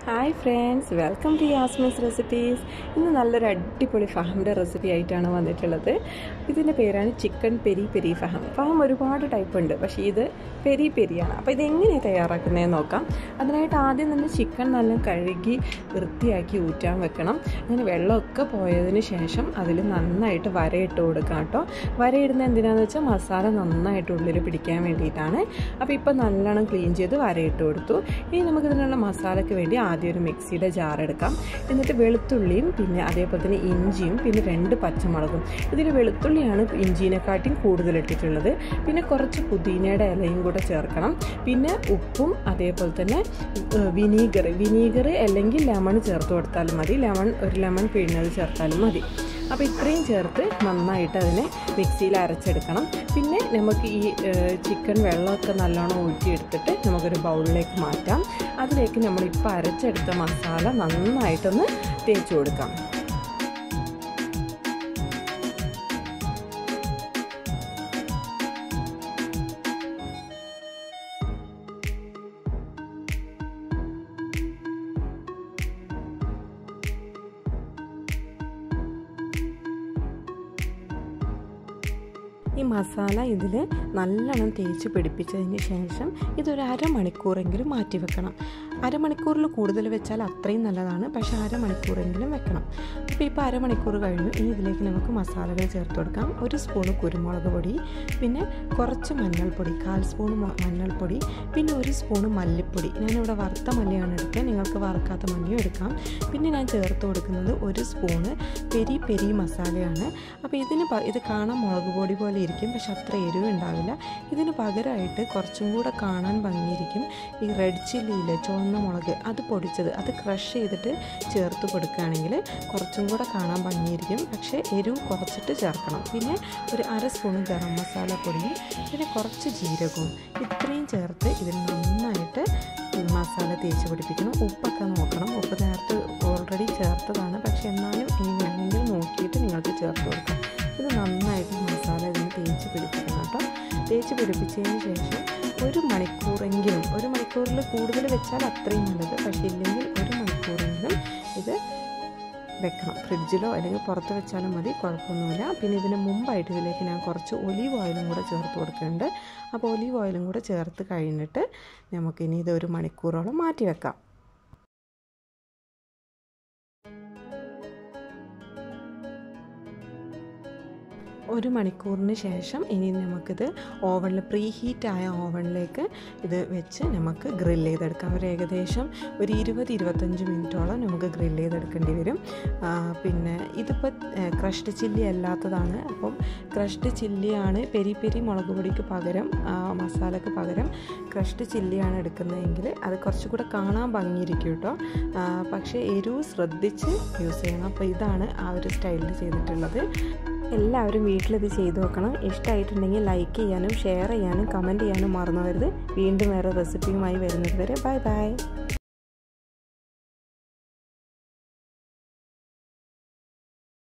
hi friends welcome to Yasmin's recipes ഇന്ന് നല്ലൊരു അടിപൊളി ഫഹമിൻ്റെ റെസിപ്പി ആയിട്ടാണ് വന്നിട്ടുള്ളത് ഇതിൻ്റെ പേരാണ് ചിക്കൻ പെരി പെരി ഫഹം ഫഹം ഒരുപാട് ടൈപ്പ് ഉണ്ട് പക്ഷേ ഇത് പെരി പെരിയാണ് അപ്പോൾ ഇതെങ്ങനെയാണ് തയ്യാറാക്കുന്നതെന്ന് നോക്കാം അതിനായിട്ട് ആദ്യം തന്നെ ചിക്കൻ നല്ല കഴുകി വൃത്തിയാക്കി ഊറ്റാൻ വെക്കണം അങ്ങനെ വെള്ളമൊക്കെ പോയതിന് ശേഷം അതിൽ നന്നായിട്ട് വരയിട്ട് കൊടുക്കാം കേട്ടോ വരയിടുന്ന എന്തിനാന്ന് വെച്ചാൽ മസാല നന്നായിട്ട് ഉള്ളിൽ പിടിക്കാൻ വേണ്ടിയിട്ടാണ് അപ്പോൾ ഇപ്പോൾ നല്ലോണം ക്ലീൻ ചെയ്ത് വരയിട്ട് കൊടുത്തു ഇനി നമുക്കിതിനുള്ള മസാലയ്ക്ക് വേണ്ടി ആദ്യം ഒരു മിക്സിയുടെ ജാർ എടുക്കാം എന്നിട്ട് വെളുത്തുള്ളിയും പിന്നെ അതേപോലെ തന്നെ ഇഞ്ചിയും പിന്നെ രണ്ട് പച്ചമുളകും ഇതിൽ വെളുത്തുള്ളിയാണ് ഇഞ്ചിനെക്കാട്ടിയും കൂടുതൽ ഇട്ടിട്ടുള്ളത് പിന്നെ കുറച്ച് പുതിനയുടെ ഇലയും കൂടെ ചേർക്കണം പിന്നെ ഉപ്പും അതേപോലെ തന്നെ വിനീഗർ വിനീഗർ അല്ലെങ്കിൽ ലെമൺ ചേർത്ത് കൊടുത്താലും മതി ലെമൺ ഒരു ലെമൺ പിഴിഞ്ഞത് ചേർത്താലും മതി അപ്പോൾ ഇത്രയും ചേർത്ത് നന്നായിട്ട് അതിനെ മിക്സിയിൽ അരച്ചെടുക്കണം പിന്നെ നമുക്ക് ഈ ചിക്കൻ വെള്ളമൊക്കെ നല്ലോണം ഊറ്റിയെടുത്തിട്ട് നമുക്കൊരു ബൗളിലേക്ക് മാറ്റാം അതിലേക്ക് നമ്മളിപ്പോൾ അരച്ചെടുത്ത മസാല നന്നായിട്ടൊന്ന് തേച്ച് കൊടുക്കാം ഈ മസാല ഇതിൽ നല്ലോണം തേച്ച് പിടിപ്പിച്ചതിന് ശേഷം ഇതൊരു അരമണിക്കൂറെങ്കിലും മാറ്റി വെക്കണം അരമണിക്കൂറിൽ കൂടുതൽ വെച്ചാൽ അത്രയും നല്ലതാണ് പക്ഷേ അരമണിക്കൂറെങ്കിലും വെക്കണം അപ്പോൾ ഇപ്പോൾ അരമണിക്കൂർ കഴിഞ്ഞു ഇനി ഇതിലേക്ക് നമുക്ക് മസാലകൾ ചേർത്ത് കൊടുക്കാം ഒരു സ്പൂണ് കുരുമുളക് പൊടി പിന്നെ കുറച്ച് മഞ്ഞൾപ്പൊടി കാൽ സ്പൂൺ മഞ്ഞൾപ്പൊടി പിന്നെ ഒരു സ്പൂണ് മല്ലിപ്പൊടി ഞാനിവിടെ വറുത്ത മല്ലിയാണ് എടുക്കുക നിങ്ങൾക്ക് വറുക്കാത്ത മല്ലിയും എടുക്കാം പിന്നെ ഞാൻ ചേർത്ത് കൊടുക്കുന്നത് ഒരു സ്പൂണ് പെരി പെരി മസാലയാണ് അപ്പോൾ ഇതിന് ഇത് കാണാൻ മുളക് പൊടി പോലെ ഇരിക്കും പക്ഷെ അത്ര എരിവ് ഉണ്ടാവില്ല ഇതിന് പകരമായിട്ട് കുറച്ചും കൂടെ കാണാൻ ഭംഗിയിരിക്കും ഈ റെഡ് ചില്ലിയിൽ ചുവന്ന മുളക് അത് പൊടിച്ചത് അത് ക്രഷ് ചെയ്തിട്ട് ചേർത്ത് കൊടുക്കുകയാണെങ്കിൽ കുറച്ചും കൂടെ കാണാൻ ഭംഗിയിരിക്കും പക്ഷേ എരിവ് കുറച്ചിട്ട് ചേർക്കണം പിന്നെ ഒരു അര സ്പൂൺ ഗരം മസാല പൊടിയും പിന്നെ കുറച്ച് ജീരകവും ഇത്രയും ചേർത്ത് ഇതിൽ നന്നായിട്ട് മസാല തേച്ച് പിടിപ്പിക്കണം ഉപ്പൊക്കെ നോക്കണം ഉപ്പ് നേരത്തെ ഓൾറെഡി ചേർത്തതാണ് പക്ഷേ എന്നാലും ഇനി വേണമെങ്കിൽ നോക്കിയിട്ട് നിങ്ങൾക്ക് ചേർത്ത് കൊടുക്കാം ഇത് നന്നായിട്ട് മസാല ഇതിന് തേച്ച് പിടിപ്പിക്കണം കേട്ടോ തേച്ച് പിടിപ്പിച്ചതിന് ശേഷം ഒരു മണിക്കൂറെങ്കിലും ഒരു മണിക്കൂറിൽ കൂടുതൽ വെച്ചാൽ അത്രയും നല്ലത് പക്ഷേ ഇല്ലെങ്കിൽ ഒരു മണിക്കൂറെങ്കിലും ഇത് വെക്കണം ഫ്രിഡ്ജിലോ അല്ലെങ്കിൽ പുറത്ത് വെച്ചാലും മതി കുഴപ്പമൊന്നുമില്ല പിന്നെ ഇതിന് മുമ്പായിട്ട് ഇതിലേക്ക് ഞാൻ കുറച്ച് ഒലീവ് ഓയിലും കൂടെ ചേർത്ത് കൊടുക്കുന്നുണ്ട് അപ്പോൾ ഒലീവ് ഓയിലും കൂടെ ചേർത്ത് കഴിഞ്ഞിട്ട് നമുക്കിനി ഇത് ഒരു മണിക്കൂറോളം മാറ്റി വെക്കാം ഒരു മണിക്കൂറിന് ശേഷം ഇനി നമുക്കിത് ഓവനിൽ പ്രീ ഹീറ്റായ ഓവനിലേക്ക് ഇത് വെച്ച് നമുക്ക് ഗ്രില്ല് ചെയ്തെടുക്കാം ഒരു ഏകദേശം ഒരു ഇരുപത് ഇരുപത്തഞ്ച് മിനിറ്റോളം നമുക്ക് ഗ്രില്ല് ചെയ്തെടുക്കേണ്ടി വരും പിന്നെ ഇതിപ്പോൾ ക്രഷ്ഡ് ചില്ലി അല്ലാത്തതാണ് അപ്പം ക്രഷ്ഡ് ചില്ലിയാണ് പെരി പെരി മുളക് പൊടിക്ക് പകരം മസാലയ്ക്ക് പകരം ക്രഷ്ഡ് ചില്ലിയാണ് എടുക്കുന്നതെങ്കിൽ അത് കുറച്ചുകൂടെ കാണാൻ ഭംഗിയിരിക്കും കേട്ടോ പക്ഷേ എരിവ് ശ്രദ്ധിച്ച് യൂസ് ചെയ്യണം അപ്പോൾ ഇതാണ് ആ ഒരു സ്റ്റൈലിൽ ചെയ്തിട്ടുള്ളത് എല്ലാവരും വീട്ടിലിത് ചെയ്തു നോക്കണം ഇഷ്ടമായിട്ടുണ്ടെങ്കിൽ ലൈക്ക് ചെയ്യാനും ഷെയർ ചെയ്യാനും കമൻറ്റ് ചെയ്യാനും മറന്നു വരുത് വീണ്ടും വേറെ റെസിപ്പിയുമായി വരുന്നത് വരെ ബൈ ബൈ